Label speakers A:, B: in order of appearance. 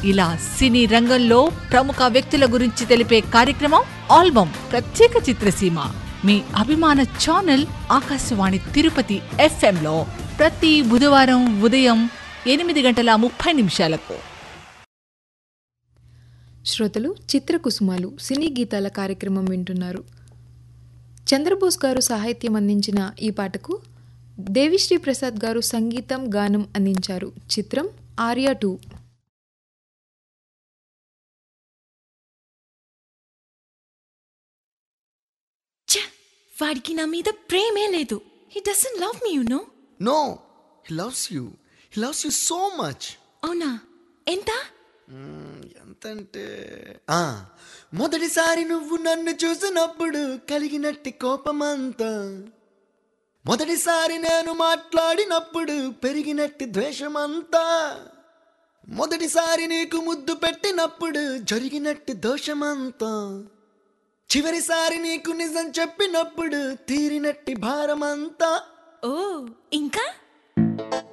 A: ఇలా సినీ రంగంలో ప్రముఖ వ్యక్తుల గురించి తెలిపే కార్యక్రమం ఆల్బమ్ ప్రత్యేక చిత్రసీమ మీ అభిమాన ఛానల్ ఆకాశవాణి తిరుపతి FM లో ప్రతి బుధవారం ఉదయం ఎనిమిది గంటల ముప్పై నిమిషాలకు
B: శ్రోతలు చిత్రకుసుమాలు సినీ గీతాల కార్యక్రమం వింటున్నారు చంద్రబోస్ గారు సాహిత్యం అందించిన ఈ పాటకు దేవిశ్రీ ప్రసాద్ గారు సంగీతం గానం అందించారు చిత్రం ఆర్యా టూ
C: ఛ! వాడికి నా మీద ప్రేమే లేదు he doesn't love me you know
D: no he loves you he loves you so much
C: అవునా ఎంత
D: ఎంతంటే ఆ, మొదటిసారి నువ్వు నన్ను చూసినప్పుడు కలిగినట్టి కోపమంతా మొదటిసారి నేను మాట్లాడినప్పుడు పెరిగినట్టి ద్వేషమంతా మొదటిసారి నీకు ముద్దు పెట్టినప్పుడు జరిగినట్టు దోషమంతా చివరిసారి నీకు నిజం చెప్పినప్పుడు తీరినట్టి భారమంతా
C: ఓ ఇంకా